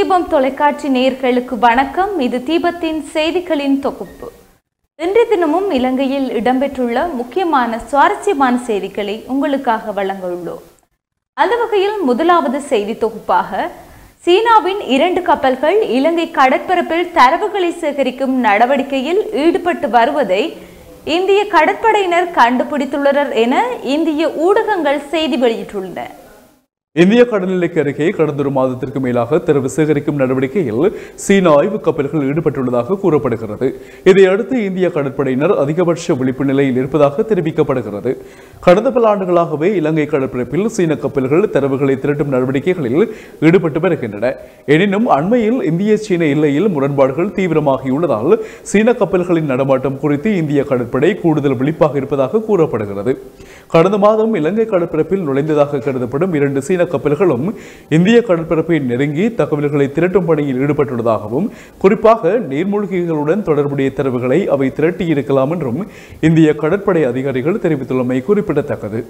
தீபம் தொலைக்காட்சி நேயர்களுக்கு வணக்கம் இது தீபத்தின் செய்திகளின் தொகுப்பு இன்றைய தினமும் இலங்கையில் இடம்பெற்றுள்ள முக்கியமான சுவாரஸ்யமான செய்திகளை உங்களுக்காக வழங்க உள்ளோம் அந்த வகையில் முதலாவது செய்தி தொகுப்பாக சீனாவின் இரண்டு கப்பல்கள் இலங்கை கடற்பரப்பில் தரவுகளை சேகரிக்கும் நடவடிக்கையில் ஈடுபட்டு வருவதை இந்திய கடற்படையினர் கண்டுபிடித்துள்ளனர் என இந்திய ஊடகங்கள் செய்தி வெளியிட்டுள்ளன இந்திய கடல்நிலைக்கு அருகே கடந்த ஒரு மாதத்திற்கு மேலாக தரவு சேகரிக்கும் நடவடிக்கையில் சீன ஆய்வு கப்பல்கள் ஈடுபட்டுள்ளதாக கூறப்படுகிறது இதையடுத்து இந்திய கடற்படையினர் அதிகபட்ச விழிப்பு நிலையில் இருப்பதாக தெரிவிக்கப்படுகிறது கடந்த பல ஆண்டுகளாகவே இலங்கை கடற்பரப்பில் சீன கப்பல்கள் தரவுகளை திரட்டும் நடவடிக்கைகளில் ஈடுபட்டு வருகின்றன எனினும் அண்மையில் இந்திய சீன எல்லையில் முரண்பாடுகள் தீவிரமாகியுள்ளதால் சீன கப்பல்களின் நடமாட்டம் குறித்து இந்திய கடற்படை கூடுதல் விழிப்பாக இருப்பதாக கூறப்படுகிறது கடந்த மாதம் இலங்கை கடற்பரப்பில் நுழைந்ததாக கருதப்படும் இரண்டு சீன கப்பல்களும் இந்திய கடற்பரப்பை நெருங்கி தகவல்களை திரட்டும் பணியில் ஈடுபட்டுள்ளதாகவும் குறிப்பாக நீர்மூழ்கிகளுடன் தொடர்புடைய தரவுகளை அவை திரட்டியிருக்கலாம் என்றும் இந்திய கடற்படை அதிகாரிகள் தெரிவித்துள்ளமை குறிப்பிடத்தக்கது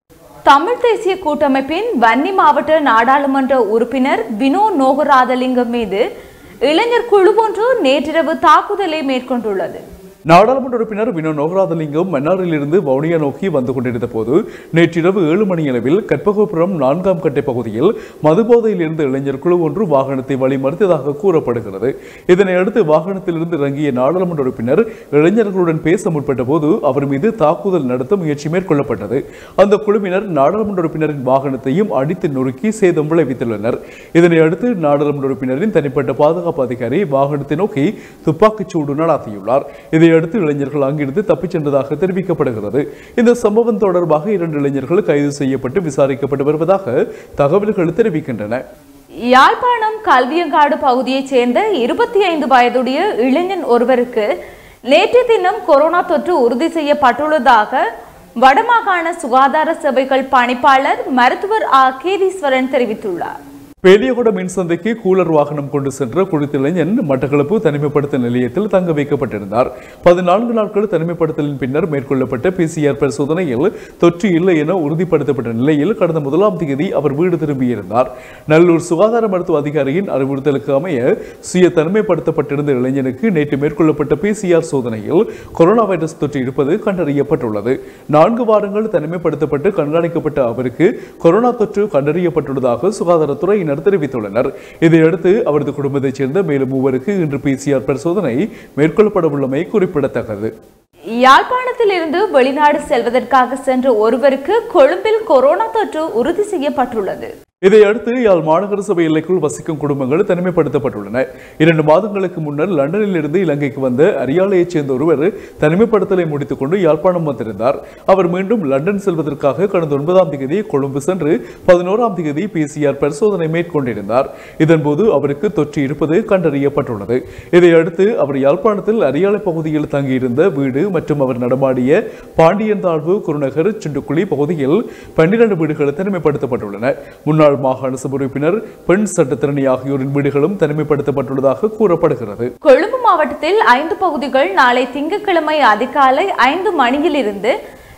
தமிழ் தேசிய கூட்டமைப்பின் வன்னி மாவட்ட நாடாளுமன்ற உறுப்பினர் வினோ நோகராதலிங்கம் மீது இளைஞர் குழு ஒன்று நேற்றிரவு தாக்குதலை மேற்கொண்டுள்ளது நாடாளுமன்ற உறுப்பினர் வினோ நோகராதலிங்கம் மன்னாரிலிருந்து வவுனியா நோக்கி வந்து கொண்டிருந்த போது நேற்றிரவு ஏழு மணியளவில் கற்பகோபுரம் நான்காம் கட்டை பகுதியில் மதுபோதையில் இருந்த இளைஞர் குழு ஒன்று வாகனத்தை வழிமறித்ததாக கூறப்படுகிறது இதனை அடுத்து வாகனத்திலிருந்து இறங்கிய நாடாளுமன்ற உறுப்பினர் இளைஞர்களுடன் பேச முற்பட்ட போது அவர் மீது தாக்குதல் நடத்த முயற்சி மேற்கொள்ளப்பட்டது அந்த குழுவினர் நாடாளுமன்ற உறுப்பினரின் வாகனத்தையும் அடித்து நொறுக்கி சேதம் விளைவித்துள்ளனர் இதனை அடுத்து நாடாளுமன்ற உறுப்பினரின் தனிப்பட்ட பாதுகாப்பு அதிகாரி வாகனத்தை நோக்கி துப்பாக்கிச் சூடு நடாத்தியுள்ளார் இதையடுத்து இளைஞர்கள் அங்கிருந்து தப்பிச் சென்றதாக தெரிவிக்கப்படுகிறது இந்த சம்பவம் தொடர்பாக இரண்டு இளைஞர்கள் கைது செய்யப்பட்டு விசாரிக்கப்பட்டு வருவதாக தகவல்கள் தெரிவிக்கின்றன யாழ்ப்பாணம் கல்வியங்காடு பகுதியைச் சேர்ந்த இருபத்தி ஐந்து வயதுடைய இளைஞன் ஒருவருக்கு நேற்று தினம் கொரோனா தொற்று உறுதி செய்யப்பட்டுள்ளதாக வடமாகாண சுகாதார சேவைகள் பணிப்பாளர் மருத்துவர் ஆ கேதீஸ்வரன் தெரிவித்துள்ளார் பேலியகுட மின்சந்தைக்கு கூலர் வாகனம் கொண்டு சென்ற குறித்த இளைஞன் மட்டக்களப்பு தனிமைப்படுத்தல் நிலையத்தில் தங்க வைக்கப்பட்டிருந்தார் பதினான்கு நாட்கள் தனிமைப்படுத்தலின் பின்னர் மேற்கொள்ளப்பட்ட பிசிஆர் பரிசோதனையில் தொற்று இல்லை என உறுதிப்படுத்தப்பட்ட நிலையில் கடந்த முதலாம் தேதி அவர் வீடு திரும்பியிருந்தார் நல்லூர் சுகாதார மருத்துவ அதிகாரியின் அறிவுறுத்தலுக்கு அமைய சுய தனிமைப்படுத்தப்பட்டிருந்த இளைஞனுக்கு நேற்று மேற்கொள்ளப்பட்ட பிசிஆர் சோதனையில் கொரோனா வைரஸ் தொற்று இருப்பது கண்டறியப்பட்டுள்ளது நான்கு வாரங்கள் தனிமைப்படுத்தப்பட்டு கண்காணிக்கப்பட்ட அவருக்கு கொரோனா தொற்று கண்டறியப்பட்டுள்ளதாக சுகாதாரத்துறையினர் தெரிவித்துள்ளனர் இதையடுத்து அவரது குடும்பத்தைச் சேர்ந்த மேலும் மூவருக்கு இன்று பிசிஆர் பரிசோதனை மேற்கொள்ளப்பட உள்ளமை குறிப்பிடத்தக்கது யாழ்ப்பாணத்தில் இருந்து வெளிநாடு செல்வதற்காக சென்ற ஒருவருக்கு கொழும்பில் கொரோனா தொற்று உறுதி செய்யப்பட்டுள்ளது இதையடுத்து யாழ் மாநகர சபை எல்லைக்குள் வசிக்கும் குடும்பங்கள் தனிமைப்படுத்தப்பட்டுள்ளன இரண்டு மாதங்களுக்கு முன்னர் லண்டனில் இருந்து இலங்கைக்கு வந்த அரியாலையைச் சேர்ந்த ஒருவர் தனிமைப்படுத்தலை முடித்துக் கொண்டு யாழ்ப்பாணம் வந்திருந்தார் அவர் மீண்டும் லண்டன் செல்வதற்காக கடந்த ஒன்பதாம் தேதி கொழும்பு சென்று பதினோராம் தேதி பிசிஆர் பரிசோதனை மேற்கொண்டிருந்தார் இதன்போது அவருக்கு தொற்று இருப்பது கண்டறியப்பட்டுள்ளது இதையடுத்து அவர் யாழ்ப்பாணத்தில் அரியாலை பகுதியில் தங்கியிருந்த வீடு மற்றும் அவர் நடமாடிய பாண்டியன் தாழ்வு குருநகர் சிண்டுக்குழி பகுதியில் பன்னிரண்டு வீடுகள் தனிமைப்படுத்தப்பட்டுள்ளன முன்னாள் மாகாண சபை உறுப்பினர் பெண் சட்டத்திரணி ஆகியோரின் வீடுகளும் தனிமைப்படுத்தப்பட்டுள்ளதாக கூறப்படுகிறது கொழும்பு மாவட்டத்தில் ஐந்து பகுதிகள் நாளை திங்கட்கிழமை அதிகாலை ஐந்து மணியிலிருந்து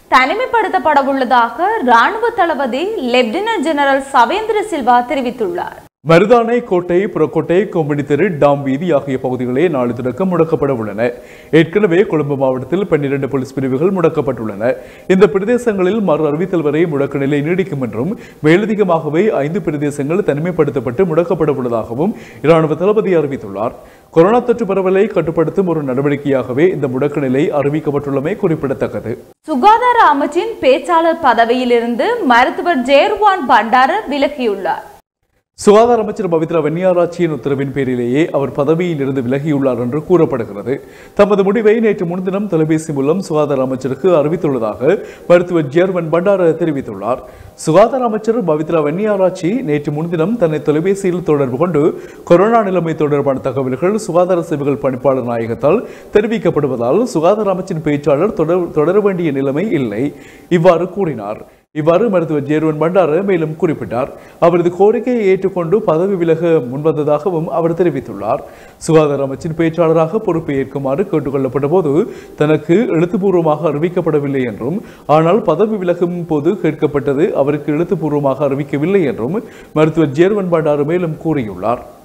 தனிமைப்படுத்தப்படவுள்ளதாக ராணுவ தளபதி லெப்டினன்ட் ஜெனரல் சவேந்திர சில்வா தெரிவித்துள்ளார் மருதானை கோட்டை புறக்கோட்டை கொம்பனி தெரு டாம் வீதி ஆகிய பகுதிகளே நாளை தொடக்கம் முடக்கப்பட உள்ளன ஏற்கனவே கொழும்பு மாவட்டத்தில் பன்னிரண்டு போலீஸ் பிரிவுகள் முடக்கப்பட்டுள்ளன இந்த பிரதேசங்களில் மறு அறிவித்தல் வரை முடக்க நிலை நீடிக்கும் என்றும் மேலதிகமாகவே ஐந்து பிரதேசங்கள் தனிமைப்படுத்தப்பட்டு முடக்கப்பட உள்ளதாகவும் இராணுவ தளபதி அறிவித்துள்ளார் கொரோனா தொற்று பரவலை கட்டுப்படுத்தும் ஒரு நடவடிக்கையாகவே இந்த முடக்க நிலை அறிவிக்கப்பட்டுள்ளமை குறிப்பிடத்தக்கது சுகாதார அமைச்சின் பேச்சாளர் பதவியிலிருந்து மருத்துவர் ஜெயர்வான் பண்டார விலகியுள்ளார் சுகாதார அமைச்சர் பவித்ரா வெண்ணியாராட்சியின் உத்தரவின் பேரிலேயே அவர் பதவியில் இருந்து விலகியுள்ளார் என்று கூறப்படுகிறது தமது முடிவை நேற்று முன்தினம் தொலைபேசி மூலம் சுகாதார அமைச்சருக்கு அறிவித்துள்ளதாக மருத்துவர் ஜேர்வன் பண்டார தெரிவித்துள்ளார் சுகாதார அமைச்சர் பவித்ரா வெண்ணியாராட்சி நேற்று முன்தினம் தன்னை தொலைபேசியில் தொடர்பு கொண்டு கொரோனா நிலைமை தொடர்பான தகவல்கள் சுகாதார சேவைகள் பணிப்பாளர் நாயகத்தால் தெரிவிக்கப்படுவதால் சுகாதார அமைச்சின் பேச்சாளர் தொடர் தொடர வேண்டிய நிலைமை இல்லை இவ்வாறு கூறினார் இவ்வாறு மருத்துவர் ஜேர்வன் பண்டார மேலும் குறிப்பிட்டார் அவரது கோரிக்கையை ஏற்றுக்கொண்டு பதவி விலக முன்வந்ததாகவும் அவர் தெரிவித்துள்ளார் சுகாதார அமைச்சின் பேச்சாளராக பொறுப்பை ஏற்குமாறு கேட்டுக்கொள்ளப்பட்ட போது தனக்கு எழுத்துப்பூர்வமாக அறிவிக்கப்படவில்லை என்றும் ஆனால் பதவி விலகும் போது கேட்கப்பட்டது அவருக்கு எழுத்துப்பூர்வமாக அறிவிக்கவில்லை என்றும் மருத்துவர் ஜேர்வன் பண்டாரு மேலும் கூறியுள்ளார்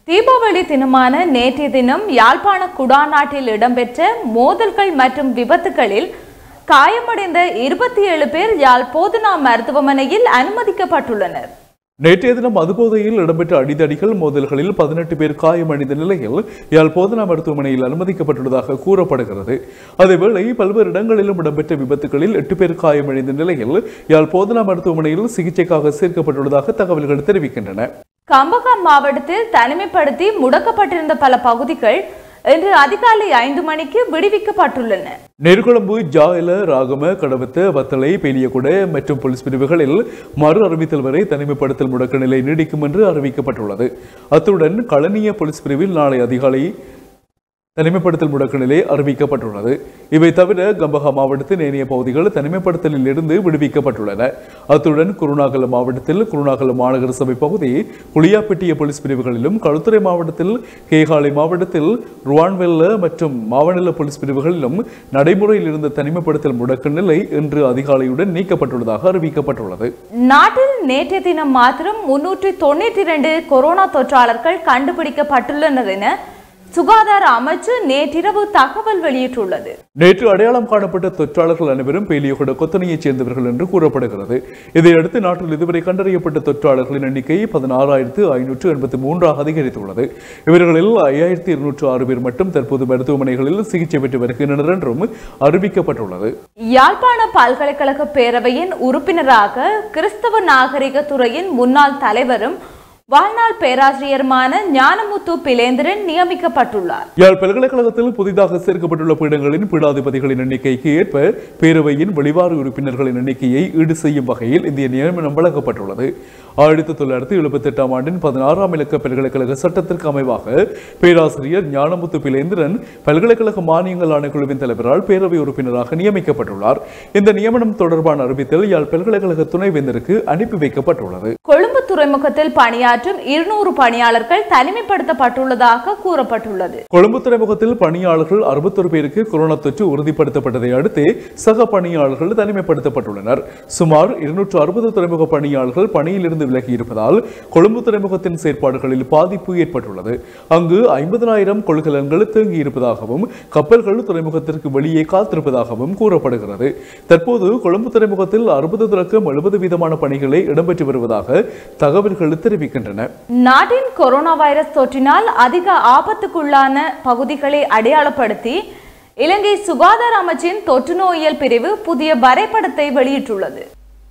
தீபாவளி தினமான நேற்றைய தினம் யாழ்ப்பாண குடாநாட்டில் இடம்பெற்ற மோதல்கள் மற்றும் விபத்துகளில் காயமடைந்த இருபத்தி ஏழு பேர் யாழ் போதனா மருத்துவமனையில் அனுமதிக்கப்பட்டுள்ளனர் நேற்றைய தினம் மதுபோதையில் இடம்பெற்ற அடிதடிகள் மோதல்களில் பதினெட்டு பேர் காயமடைந்த நிலையில் யாழ் போதனா மருத்துவமனையில் அனுமதிக்கப்பட்டுள்ளதாக கூறப்படுகிறது அதேவேளை பல்வேறு இடங்களிலும் இடம்பெற்ற விபத்துகளில் எட்டு பேர் காயமடைந்த நிலையில் யாழ் போதனா மருத்துவமனையில் சிகிச்சைக்காக சேர்க்கப்பட்டுள்ளதாக தகவல்கள் தெரிவிக்கின்றன கம்பகம் மாவட்டத்தில் தனிமைப்படுத்தி முடக்கப்பட்டிருந்த பல பகுதிகள் இன்று அதிகாலை ஐந்து மணிக்கு விடுவிக்கப்பட்டுள்ளன நெருக்குழம்பு ஜாயல ராகம கடவத்த வத்தளை பெலியகுட மற்றும் போலீஸ் பிரிவுகளில் மறு அறிவித்தல் வரை தனிமைப்படுத்தல் முடக்க நிலை நீடிக்கும் என்று அறிவிக்கப்பட்டுள்ளது அத்துடன் களனிய போலீஸ் பிரிவில் நாளை அதிகாலை தனிமைப்படுத்தல் முடக்க நிலை அறிவிக்கப்பட்டுள்ளது இவை தவிர கம்பஹா மாவட்டத்தின் ஏனைய பகுதிகள் தனிமைப்படுத்தலில் இருந்து விடுவிக்கப்பட்டுள்ளன அத்துடன் குருணாகல மாவட்டத்தில் குருணாகல மாநகர சபை பகுதி குளியாப்பட்டிய போலீஸ் பிரிவுகளிலும் களுத்துறை மாவட்டத்தில் கேகாலை மாவட்டத்தில் ருவான்வெல்ல மற்றும் மாவநில போலீஸ் பிரிவுகளிலும் நடைமுறையில் இருந்த தனிமைப்படுத்தல் முடக்க நிலை இன்று அதிகாலையுடன் நீக்கப்பட்டுள்ளதாக அறிவிக்கப்பட்டுள்ளது நாட்டில் நேற்றைய தினம் மாத்திரம் முன்னூற்றி தொண்ணூற்றி இரண்டு கொரோனா தொற்றாளர்கள் கண்டுபிடிக்கப்பட்டுள்ளனர் என சுகாதார அமைச்சு நேற்றிரவு தகவல் வெளியிட்டுள்ளது நேற்று அடையாளம் காணப்பட்ட தொற்றாளர்கள் அனைவரும் பேலியகுட கொத்தனையைச் சேர்ந்தவர்கள் என்று கூறப்படுகிறது இதையடுத்து நாட்டில் இதுவரை கண்டறியப்பட்ட தொற்றாளர்களின் எண்ணிக்கை பதினாறாயிரத்து ஐநூற்று எண்பத்தி மூன்றாக அதிகரித்துள்ளது இவர்களில் ஐயாயிரத்தி இருநூற்று ஆறு பேர் மட்டும் தற்போது மருத்துவமனைகளில் சிகிச்சை பெற்று வருகின்றனர் என்றும் அறிவிக்கப்பட்டுள்ளது யாழ்ப்பாண பல்கலைக்கழக பேரவையின் உறுப்பினராக கிறிஸ்தவ நாகரிக துறையின் முன்னாள் தலைவரும் வாழ்நாள் பேராசிரியருமான ஞானமுத்து பிலேந்திரன் நியமிக்கப்பட்டுள்ளார் யாழ் பல்கலைக்கழகத்தில் புதிதாக சேர்க்கப்பட்டுள்ள பீடங்களின் பீடாதிபதிகளின் எண்ணிக்கைக்கு ஏற்ப பேரவையின் வெளிவாறு உறுப்பினர்களின் எண்ணிக்கையை ஈடு செய்யும் வகையில் இந்த நியமனம் வழங்கப்பட்டுள்ளது ஆயிரத்தி தொள்ளாயிரத்தி எழுபத்தி எட்டாம் ஆண்டின் பதினாறாம் இலக்க பல்கலைக்கழக சட்டத்திற்கு அமைவாக பேராசிரியர் ஞானமுத்து பிலேந்திரன் பல்கலைக்கழக மானியங்கள் ஆணைக்குழுவின் தலைவரால் பேரவை உறுப்பினராக நியமிக்கப்பட்டுள்ளார் இந்த நியமனம் தொடர்பான அறிவித்தல் யாழ் பல்கலைக்கழக துணைவேந்தருக்கு அனுப்பி வைக்கப்பட்டுள்ளது கொழும்பு துறைமுகத்தில் பணியாற்றும் இருநூறு பணியாளர்கள் தனிமைப்படுத்தப்பட்டுள்ளதாக கூறப்பட்டுள்ளது கொழும்பு துறைமுகத்தில் பணியாளர்கள் அறுபத்தொரு பேருக்கு கொரோனா தொற்று உறுதிப்படுத்தப்பட்டதை அடுத்து சக பணியாளர்கள் தனிமைப்படுத்தப்பட்டுள்ளனர் சுமார் இருநூற்று அறுபது துறைமுக பணியாளர்கள் பணியிலிருந்து விலகி இருப்பதால் கொழும்பு துறைமுகத்தின் செயற்பாடுகளில் பாதிப்பு ஏற்பட்டுள்ளது அங்கு ஐம்பதனாயிரம் கொள்கலன்கள் தேங்கி இருப்பதாகவும் கப்பல்கள் துறைமுகத்திற்கு வெளியே காத்திருப்பதாகவும் கூறப்படுகிறது தற்போது கொழும்பு துறைமுகத்தில் அறுபது தொடக்கம் எழுபது வீதமான பணிகளை இடம்பெற்று வருவதாக தகவல்கள் தெரிவிக்கின்றன நாட்டின் கொரோனா வைரஸ் தொற்றினால் அதிக ஆபத்துக்குள்ளான பகுதிகளை அடையாளப்படுத்தி இலங்கை சுகாதார அமைச்சின் தொற்று நோயியல் பிரிவு புதிய வரைபடத்தை வெளியிட்டுள்ளது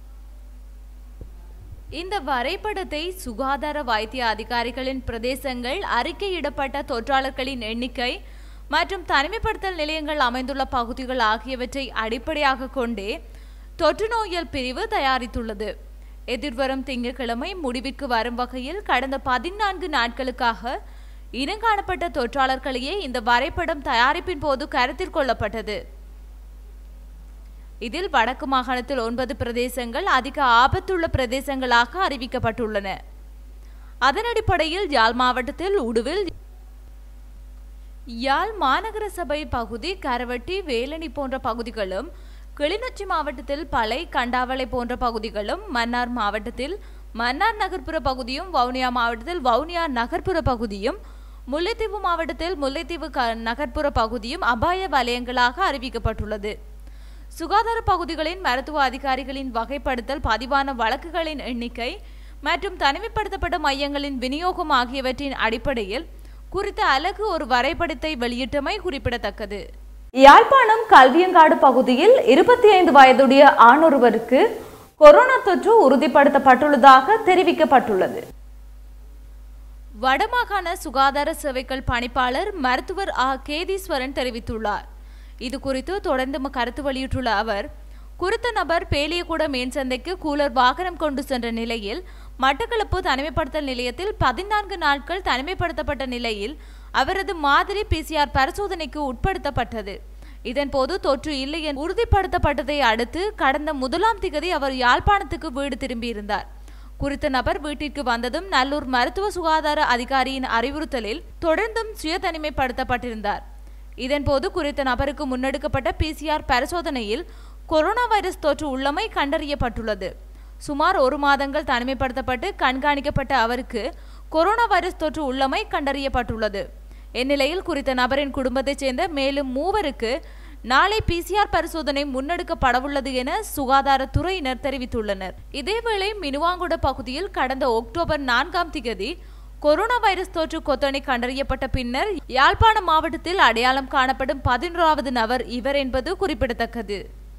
இந்த வரைபடத்தை சுகாதார வைத்திய அதிகாரிகளின் பிரதேசங்கள் அறிக்கையிடப்பட்ட தொற்றாளர்களின் எண்ணிக்கை மற்றும் தனிமைப்படுத்தல் நிலையங்கள் அமைந்துள்ள பகுதிகள் ஆகியவற்றை அடிப்படையாக கொண்டே தொற்று நோயியல் பிரிவு தயாரித்துள்ளது எதிர்வரும் திங்கட்கிழமை முடிவிற்கு வரும் வகையில் கடந்த பதினான்கு நாட்களுக்காக இனங்காணப்பட்ட தொற்றாளர்களையே இந்த வரைபடம் தயாரிப்பின் போது கருத்தில் கொள்ளப்பட்டது இதில் வடக்கு மாகாணத்தில் ஒன்பது பிரதேசங்கள் அதிக ஆபத்துள்ள பிரதேசங்களாக அறிவிக்கப்பட்டுள்ளன அதன் அடிப்படையில் யாழ் மாவட்டத்தில் உடுவில் யாழ் மாநகர சபை பகுதி கரவட்டி வேலணி போன்ற பகுதிகளும் கிளிநொச்சி மாவட்டத்தில் பளை கண்டாவளை போன்ற பகுதிகளும் மன்னார் மாவட்டத்தில் மன்னார் நகர்ப்புற பகுதியும் வவுனியா மாவட்டத்தில் வவுனியா நகர்ப்புற பகுதியும் முல்லைத்தீவு மாவட்டத்தில் முல்லைத்தீவு க நகர்ப்புற பகுதியும் அபாய வலயங்களாக அறிவிக்கப்பட்டுள்ளது சுகாதார பகுதிகளின் மருத்துவ அதிகாரிகளின் வகைப்படுத்தல் பதிவான வழக்குகளின் எண்ணிக்கை மற்றும் தனிமைப்படுத்தப்பட்ட மையங்களின் விநியோகம் ஆகியவற்றின் அடிப்படையில் குறித்த அலகு ஒரு வரைபடத்தை வெளியிட்டமை குறிப்பிடத்தக்கது யாழ்ப்பாணம் கல்வியங்காடு பகுதியில் இருபத்தி ஐந்து வயதுடைய ஆணொருவருக்கு கொரோனா தொற்று உறுதிப்படுத்தப்பட்டுள்ளதாக தெரிவிக்கப்பட்டுள்ளது வடமாகாண சுகாதார சேவைகள் பணிப்பாளர் மருத்துவர் ஆ கேதீஸ்வரன் தெரிவித்துள்ளார் இது குறித்து தொடர்ந்து ம- கருத்து வெளியிட்டுள்ள அவர் குறித்த நபர் பேலியகுட மீன் சந்தைக்கு கூலர் வாகனம் கொண்டு சென்ற நிலையில் மட்டக்களப்பு தனிமைப்படுத்தல் நிலையத்தில் பதினான்கு நாட்கள் தனிமைப்படுத்தப்பட்ட நிலையில் அவரது மாதிரி பிசிஆர் பரிசோதனைக்கு உட்படுத்தப்பட்டது இதன்போது தொற்று இல்லை என உறுதிப்படுத்தப்பட்டதை அடுத்து கடந்த முதலாம் திகதி அவர் யாழ்ப்பாணத்துக்கு வீடு திரும்பியிருந்தார் குறித்த நபர் வீட்டிற்கு வந்ததும் நல்லூர் மருத்துவ சுகாதார அதிகாரியின் அறிவுறுத்தலில் தொடர்ந்தும் சுய தனிமைப்படுத்தப்பட்டிருந்தார் இதன்போது குறித்த நபருக்கு முன்னெடுக்கப்பட்ட பிசிஆர் பரிசோதனையில் கொரோனா வைரஸ் தொற்று உள்ளமை கண்டறியப்பட்டுள்ளது சுமார் ஒரு மாதங்கள் தனிமைப்படுத்தப்பட்டு கண்காணிக்கப்பட்ட அவருக்கு கொரோனா வைரஸ் தொற்று உள்ளமை கண்டறியப்பட்டுள்ளது இந்நிலையில் குறித்த நபரின் குடும்பத்தைச் சேர்ந்த மேலும் மூவருக்கு நாளை பிசிஆர் பரிசோதனை முன்னெடுக்கப்படவுள்ளது என சுகாதாரத்துறையினர் தெரிவித்துள்ளனர் இதேவேளை மினுவாங்குட பகுதியில் கடந்த அக்டோபர் நான்காம் திகதி கொரோனா வைரஸ் தொற்று கொத்தணி கண்டறியப்பட்ட பின்னர் யாழ்ப்பாண மாவட்டத்தில் அடையாளம் காணப்படும் பதினோராவது நபர் இவர் என்பது குறிப்பிடத்தக்கது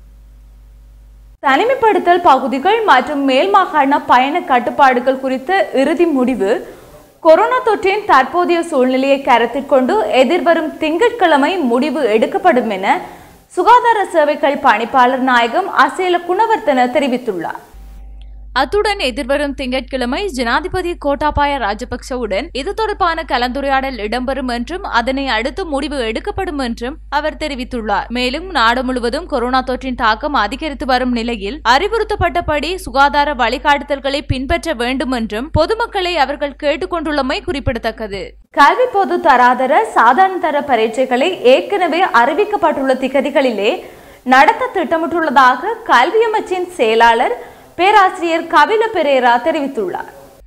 தனிமைப்படுத்தல் பகுதிகள் மற்றும் மேல் மாகாண பயண கட்டுப்பாடுகள் குறித்த இறுதி முடிவு கொரோனா தொற்றின் தற்போதைய சூழ்நிலையை கருத்தில் கொண்டு எதிர்வரும் திங்கட்கிழமை முடிவு எடுக்கப்படும் என சுகாதார சேவைகள் பணிப்பாளர் நாயகம் அசேல குணவர்த்தன தெரிவித்துள்ளார் அத்துடன் எதிர்வரும் திங்கட்கிழமை ஜனாதிபதி கோட்டாபாய ராஜபக்சவுடன் இது தொடர்பான கலந்துரையாடல் இடம்பெறும் என்றும் அதனை அடுத்து முடிவு எடுக்கப்படும் என்றும் அவர் தெரிவித்துள்ளார் மேலும் நாடு முழுவதும் கொரோனா தொற்றின் தாக்கம் அதிகரித்து வரும் நிலையில் அறிவுறுத்தப்பட்டபடி சுகாதார வழிகாட்டுதல்களை பின்பற்ற வேண்டும் என்றும் பொதுமக்களை அவர்கள் கேட்டுக்கொண்டுள்ளமை குறிப்பிடத்தக்கது கல்வி பொது தராதர சாதாரண தர பரீட்சைகளை ஏற்கனவே அறிவிக்கப்பட்டுள்ள திகதிகளிலே நடத்த திட்டமிட்டுள்ளதாக கல்வி அமைச்சின் செயலாளர் பேராசிரியர் கபில பெரேரா தெரிவித்துள்ளார்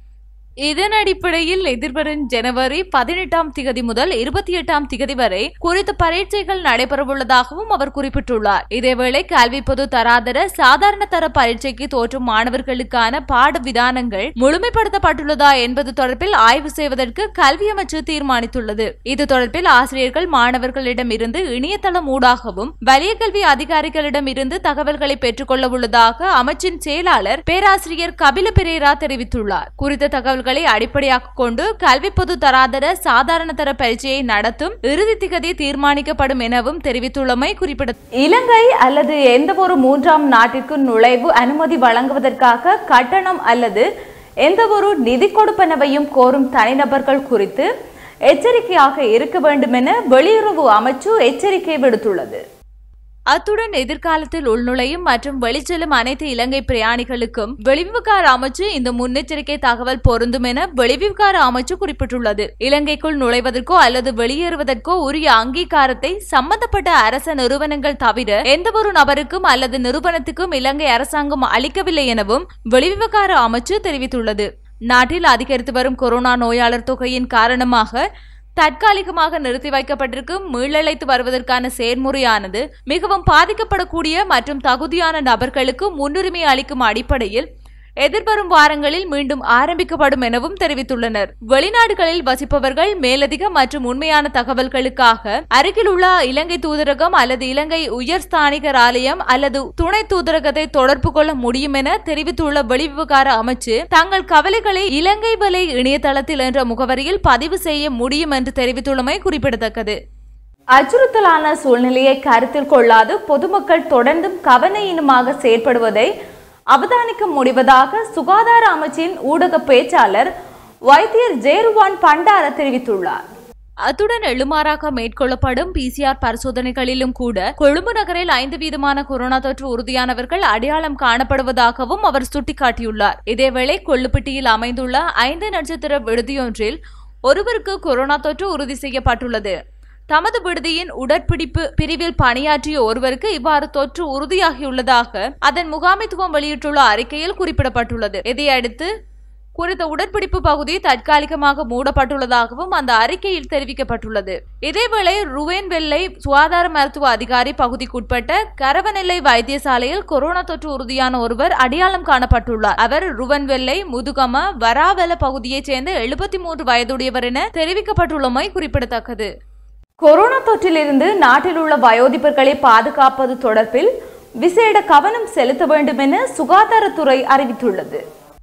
இதன் அடிப்படையில் எதிர்வரும் ஜனவரி பதினெட்டாம் திகதி முதல் இருபத்தி எட்டாம் திகதி வரை குறித்த பரீட்சைகள் நடைபெறவுள்ளதாகவும் அவர் குறிப்பிட்டுள்ளார் இதேவேளை கல்வி பொது தராதர சாதாரண தர பரீட்சைக்கு தோற்றும் மாணவர்களுக்கான பாட விதானங்கள் முழுமைப்படுத்தப்பட்டுள்ளதா என்பது தொடர்பில் ஆய்வு செய்வதற்கு கல்வி அமைச்சு தீர்மானித்துள்ளது இது தொடர்பில் ஆசிரியர்கள் மாணவர்களிடம் இருந்து இணையதளம் ஊடாகவும் வலிய கல்வி அதிகாரிகளிடம் இருந்து தகவல்களை பெற்றுக்கொள்ள உள்ளதாக அமைச்சின் செயலாளர் பேராசிரியர் கபில பெரேரா தெரிவித்துள்ளார் குறித்த தகவல்களை அடிப்படையாக கொண்டு கல்வி பொது தராதர சாதாரண தர பரீட்சையை நடத்தும் இறுதி திகதி தீர்மானிக்கப்படும் எனவும் தெரிவித்துள்ளமை குறிப்பிட இலங்கை அல்லது எந்த ஒரு மூன்றாம் நாட்டிற்கு நுழைவு அனுமதி வழங்குவதற்காக கட்டணம் அல்லது எந்த ஒரு நிதி கொடுப்பனவையும் கோரும் தனிநபர்கள் குறித்து எச்சரிக்கையாக இருக்க வேண்டும் என வெளியுறவு அமைச்சு எச்சரிக்கை விடுத்துள்ளது அத்துடன் எதிர்காலத்தில் உள்நுழையும் மற்றும் வெளிச்செல்லும் அனைத்து இலங்கை பிரயாணிகளுக்கும் வெளிவிவகார அமைச்சு இந்த முன்னெச்சரிக்கை தகவல் பொருந்தும் என வெளிவிவகார அமைச்சு குறிப்பிட்டுள்ளது இலங்கைக்குள் நுழைவதற்கோ அல்லது வெளியேறுவதற்கோ உரிய அங்கீகாரத்தை சம்பந்தப்பட்ட அரச நிறுவனங்கள் தவிர எந்தவொரு நபருக்கும் அல்லது நிறுவனத்துக்கும் இலங்கை அரசாங்கம் அளிக்கவில்லை எனவும் வெளிவிவகார அமைச்சு தெரிவித்துள்ளது நாட்டில் அதிகரித்து வரும் கொரோனா நோயாளர் தொகையின் காரணமாக தற்காலிகமாக நிறுத்தி வைக்கப்பட்டிருக்கும் மீளழைத்து வருவதற்கான செயற்முறையானது மிகவும் பாதிக்கப்படக்கூடிய மற்றும் தகுதியான நபர்களுக்கு முன்னுரிமை அளிக்கும் அடிப்படையில் எதிர்வரும் வாரங்களில் மீண்டும் ஆரம்பிக்கப்படும் எனவும் தெரிவித்துள்ளனர் வெளிநாடுகளில் வசிப்பவர்கள் மேலதிக மற்றும் உண்மையான தகவல்களுக்காக அருகில் உள்ள இலங்கை தூதரகம் அல்லது இலங்கை உயர் ஸ்தானிகர் ஆலயம் அல்லது துணை தூதரகத்தை தொடர்பு கொள்ள முடியும் என தெரிவித்துள்ள வெளிவிவகார அமைச்சு தங்கள் கவலைகளை இலங்கை வலை இணையதளத்தில் என்ற முகவரியில் பதிவு செய்ய முடியும் என்று தெரிவித்துள்ளமை குறிப்பிடத்தக்கது அச்சுறுத்தலான சூழ்நிலையை கருத்தில் கொள்ளாது பொதுமக்கள் தொடர்ந்தும் கவனையினமாக செயற்படுவதை அவதானிக்க முடிவதாக சுகாதார அமைச்சின் ஊடக பேச்சாளர் வைத்தியர் ஜேருவான் பண்டார தெரிவித்துள்ளார் அத்துடன் எழுமாறாக மேற்கொள்ளப்படும் பிசிஆர் பரிசோதனைகளிலும் கூட கொழும்பு நகரில் ஐந்து வீதமான கொரோனா தொற்று உறுதியானவர்கள் அடையாளம் காணப்படுவதாகவும் அவர் சுட்டிக்காட்டியுள்ளார் இதேவேளை கொள்ளுப்பட்டியில் அமைந்துள்ள ஐந்து நட்சத்திர விடுதியொன்றில் ஒருவருக்கு கொரோனா தொற்று உறுதி செய்யப்பட்டுள்ளது தமது விடுதியின் உடற்பிடிப்பு பிரிவில் பணியாற்றிய ஒருவருக்கு இவ்வாறு தொற்று உறுதியாகியுள்ளதாக அதன் முகாமைத்துவம் வெளியிட்டுள்ள அறிக்கையில் குறிப்பிடப்பட்டுள்ளது இதையடுத்து குறித்த உடற்பிடிப்பு பகுதி தற்காலிகமாக மூடப்பட்டுள்ளதாகவும் அந்த அறிக்கையில் தெரிவிக்கப்பட்டுள்ளது இதேவேளை ருவேன் வெள்ளை சுகாதார மருத்துவ அதிகாரி பகுதிக்குட்பட்ட கரவநெல்லை வைத்தியசாலையில் கொரோனா தொற்று உறுதியான ஒருவர் அடையாளம் காணப்பட்டுள்ளார் அவர் ருவன் வெள்ளை முதுகம வராவெல பகுதியைச் சேர்ந்த எழுபத்தி மூன்று வயதுடையவர் என தெரிவிக்கப்பட்டுள்ளமை குறிப்பிடத்தக்கது கொரோனா தொற்றிலிருந்து நாட்டில் உள்ள வயோதிபர்களை பாதுகாப்பது தொடர்பில் விசேட கவனம் செலுத்த வேண்டும் என சுகாதாரத்துறை அறிவித்துள்ளது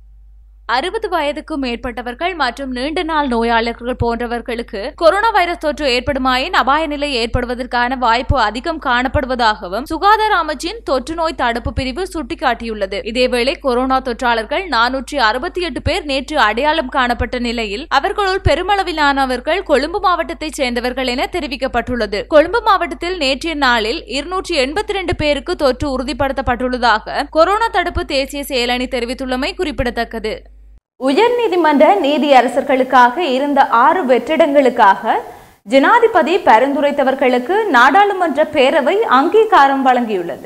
அறுபது வயதுக்கும் மேற்பட்டவர்கள் மற்றும் நீண்ட நாள் நோயாளர்கள் போன்றவர்களுக்கு கொரோனா வைரஸ் தொற்று ஏற்படுமாயின் அபாய நிலை ஏற்படுவதற்கான வாய்ப்பு அதிகம் காணப்படுவதாகவும் சுகாதார அமைச்சின் தொற்று நோய் தடுப்பு பிரிவு சுட்டிக்காட்டியுள்ளது இதேவேளை கொரோனா தொற்றாளர்கள் நானூற்றி அறுபத்தி எட்டு பேர் நேற்று அடையாளம் காணப்பட்ட நிலையில் அவர்களுள் பெருமளவிலானவர்கள் கொழும்பு மாவட்டத்தைச் சேர்ந்தவர்கள் என தெரிவிக்கப்பட்டுள்ளது கொழும்பு மாவட்டத்தில் நேற்றைய நாளில் இருநூற்றி எண்பத்தி ரெண்டு பேருக்கு தொற்று உறுதிப்படுத்தப்பட்டுள்ளதாக கொரோனா தடுப்பு தேசிய செயலணி தெரிவித்துள்ளமை குறிப்பிடத்தக்கது உயர்நீதிமன்ற நீதியரசர்களுக்காக இருந்த ஆறு வெற்றிடங்களுக்காக ஜனாதிபதி பரிந்துரைத்தவர்களுக்கு நாடாளுமன்ற பேரவை அங்கீகாரம் வழங்கியுள்ளது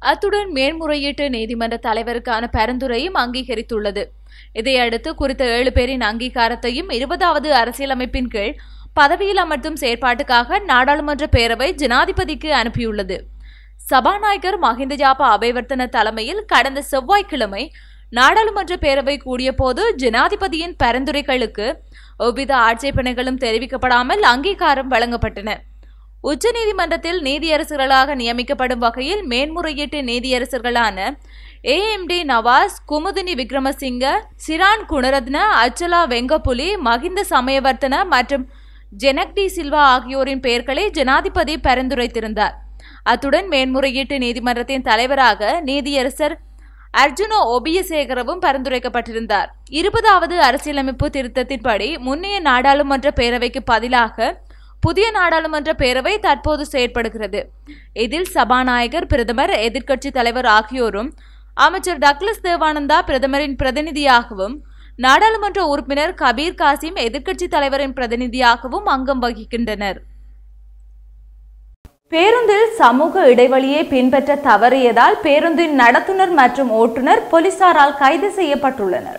அத்துடன் மேல்முறையீட்டு நீதிமன்ற தலைவருக்கான பரிந்துரையும் அங்கீகரித்துள்ளது இதையடுத்து குறித்த ஏழு பேரின் அங்கீகாரத்தையும் இருபதாவது அரசியலமைப்பின் கீழ் பதவியில் அமர்த்தும் செயற்பாட்டுக்காக நாடாளுமன்ற பேரவை ஜனாதிபதிக்கு அனுப்பியுள்ளது சபாநாயகர் மஹிந்த ஜாப அபேவர்த்தன தலைமையில் கடந்த செவ்வாய்க்கிழமை நாடாளுமன்ற பேரவை கூடியபோது ஜனாதிபதியின் பரிந்துரைகளுக்கு எவ்வித ஆட்சேபனைகளும் தெரிவிக்கப்படாமல் அங்கீகாரம் வழங்கப்பட்டன உச்சநீதிமன்றத்தில் நீதியரசர்களாக நியமிக்கப்படும் வகையில் மேன்முறையீட்டு நீதியரசர்களான ஏஎம்டி நவாஸ் குமுதினி விக்ரமசிங்க சிரான் குணரத்ன அச்சலா வெங்கப்புலி மகிந்த சமயவர்த்தன மற்றும் ஜெனக்டி சில்வா ஆகியோரின் பெயர்களை ஜனாதிபதி பரிந்துரைத்திருந்தார் அத்துடன் மேன்முறையீட்டு நீதிமன்றத்தின் தலைவராக நீதியரசர் அர்ஜுனோ ஒபியசேகரவும் பரிந்துரைக்கப்பட்டிருந்தார் இருபதாவது அரசியலமைப்பு திருத்தத்தின்படி முன்னைய நாடாளுமன்ற பேரவைக்கு பதிலாக புதிய நாடாளுமன்ற பேரவை தற்போது செயற்படுகிறது இதில் சபாநாயகர் பிரதமர் எதிர்க்கட்சி தலைவர் ஆகியோரும் அமைச்சர் டக்ளஸ் தேவானந்தா பிரதமரின் பிரதிநிதியாகவும் நாடாளுமன்ற உறுப்பினர் கபீர் காசிம் எதிர்க்கட்சி தலைவரின் பிரதிநிதியாகவும் அங்கம் வகிக்கின்றனர் பேருந்தில் சமூக இடைவெளியை பின்பற்ற தவறியதால் பேருந்தின் நடத்துனர் மற்றும் ஓட்டுநர் போலீசாரால் கைது செய்யப்பட்டுள்ளனர்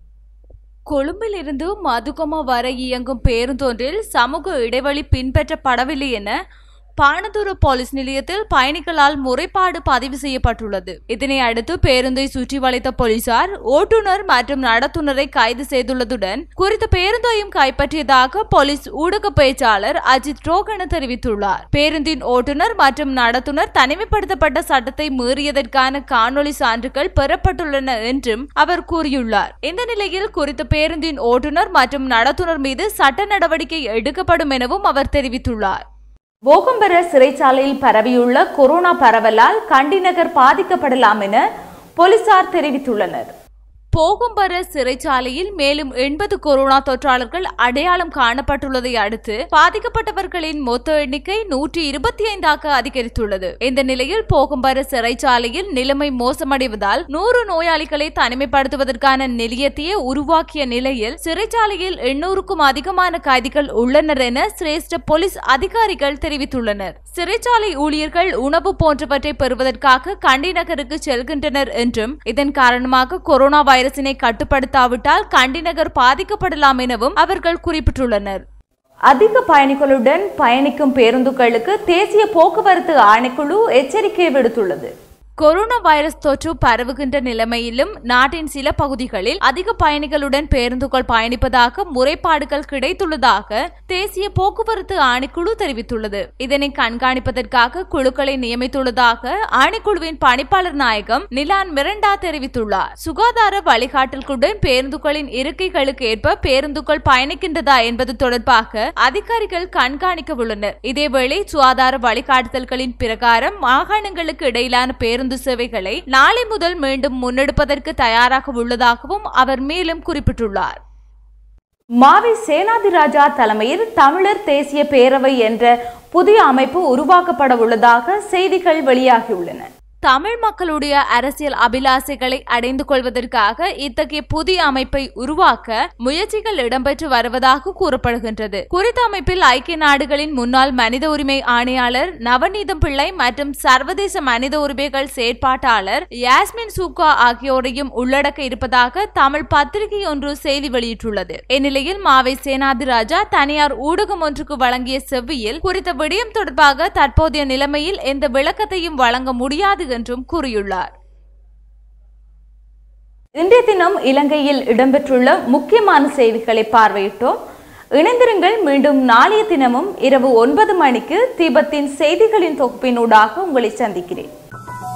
கொழும்பில் இருந்து மதுகமா வரை இயங்கும் பேருந்தொன்றில் சமூக இடைவெளி பின்பற்றப்படவில்லை என பானதூர போலீஸ் நிலையத்தில் பயணிகளால் முறைப்பாடு பதிவு செய்யப்பட்டுள்ளது இதனை அடுத்து பேருந்தை சுற்றி வளைத்த போலீசார் ஓட்டுநர் மற்றும் நடத்துனரை கைது செய்துள்ளதுடன் குறித்த பேருந்தையும் கைப்பற்றியதாக போலீஸ் ஊடக பேச்சாளர் அஜித் ரோகன தெரிவித்துள்ளார் பேருந்தின் ஓட்டுநர் மற்றும் நடத்துனர் தனிமைப்படுத்தப்பட்ட சட்டத்தை மீறியதற்கான காணொலி சான்றுகள் பெறப்பட்டுள்ளன என்றும் அவர் கூறியுள்ளார் இந்த நிலையில் குறித்த பேருந்தின் ஓட்டுநர் மற்றும் நடத்துனர் மீது சட்ட நடவடிக்கை எடுக்கப்படும் எனவும் அவர் தெரிவித்துள்ளார் போகம்பர சிறைச்சாலையில் பரவியுள்ள கொரோனா பரவலால் கண்டிநகர் பாதிக்கப்படலாம் என போலீசார் தெரிவித்துள்ளனர் போகம்பர சிறைச்சாலையில் மேலும் எண்பது கொரோனா தொற்றாளர்கள் அடையாளம் காணப்பட்டுள்ளதை அடுத்து பாதிக்கப்பட்டவர்களின் மொத்த எண்ணிக்கை நூற்றி இருபத்தி ஐந்தாக அதிகரித்துள்ளது இந்த நிலையில் போகம்பர சிறைச்சாலையில் நிலைமை மோசமடைவதால் நூறு நோயாளிகளை தனிமைப்படுத்துவதற்கான நிலையத்தையே உருவாக்கிய நிலையில் சிறைச்சாலையில் எண்ணூறுக்கும் அதிகமான கைதிகள் உள்ளனர் என சிரேஷ்ட போலீஸ் அதிகாரிகள் தெரிவித்துள்ளனர் சிறைச்சாலை ஊழியர்கள் உணவு போன்றவற்றை பெறுவதற்காக கண்டி நகருக்கு செல்கின்றனர் என்றும் இதன் காரணமாக கொரோனா வைரசினை கட்டுப்படுத்தாவிட்டால் கண்டிநகர் பாதிக்கப்படலாம் எனவும் அவர்கள் குறிப்பிட்டுள்ளனர் அதிக பயணிகளுடன் பயணிக்கும் பேருந்துகளுக்கு தேசிய போக்குவரத்து ஆணைக்குழு எச்சரிக்கை விடுத்துள்ளது கொரோனா வைரஸ் தொற்று பரவுகின்ற நிலைமையிலும் நாட்டின் சில பகுதிகளில் அதிக பயணிகளுடன் பேருந்துகள் பயணிப்பதாக முறைப்பாடுகள் கிடைத்துள்ளதாக தேசிய போக்குவரத்து ஆணைக்குழு தெரிவித்துள்ளது இதனை கண்காணிப்பதற்காக குழுக்களை நியமித்துள்ளதாக ஆணைக்குழுவின் பணிப்பாளர் நாயகம் நிலான் மிரண்டா தெரிவித்துள்ளார் சுகாதார வழிகாட்டல்களுடன் பேருந்துகளின் இருக்கைகளுக்கு ஏற்ப பேருந்துகள் பயணிக்கின்றதா என்பது தொடர்பாக அதிகாரிகள் கண்காணிக்க உள்ளனர் இதேவேளை சுகாதார வழிகாட்டுதல்களின் பிரகாரம் மாகாணங்களுக்கு இடையிலான பேருந்து சேவைகளை நாளை முதல் மீண்டும் முன்னெடுப்பதற்கு தயாராக உள்ளதாகவும் அவர் மேலும் குறிப்பிட்டுள்ளார் மாவி சேனாதிராஜா தலைமையில் தமிழர் தேசிய பேரவை என்ற புதிய அமைப்பு உருவாக்கப்பட உள்ளதாக செய்திகள் வெளியாகியுள்ளன தமிழ் மக்களுடைய அரசியல் அபிலாசைகளை அடைந்து கொள்வதற்காக இத்தகைய புதிய அமைப்பை உருவாக்க முயற்சிகள் இடம்பெற்று வருவதாக கூறப்படுகின்றது குறித்த அமைப்பில் ஐக்கிய நாடுகளின் முன்னாள் மனித உரிமை ஆணையாளர் நவநீதம் பிள்ளை மற்றும் சர்வதேச மனித உரிமைகள் செயற்பாட்டாளர் யாஸ்மின் சூகா ஆகியோரையும் உள்ளடக்க இருப்பதாக தமிழ் பத்திரிகை ஒன்று செய்தி வெளியிட்டுள்ளது இந்நிலையில் மாவை சேனாதிராஜா தனியார் ஊடகம் ஒன்றுக்கு வழங்கிய செவ்வியில் குறித்த விடயம் தொடர்பாக தற்போதைய நிலைமையில் எந்த விளக்கத்தையும் வழங்க முடியாது என்றும் கூறியுள்ளார் இன்றைய தினம் இலங்கையில் இடம்பெற்றுள்ள முக்கியமான செய்திகளை பார்வையிட்டோம் இணைந்திருங்கள் மீண்டும் நாளைய தினமும் இரவு ஒன்பது மணிக்கு தீபத்தின் செய்திகளின் தொகுப்பினூடாக உங்களை சந்திக்கிறேன்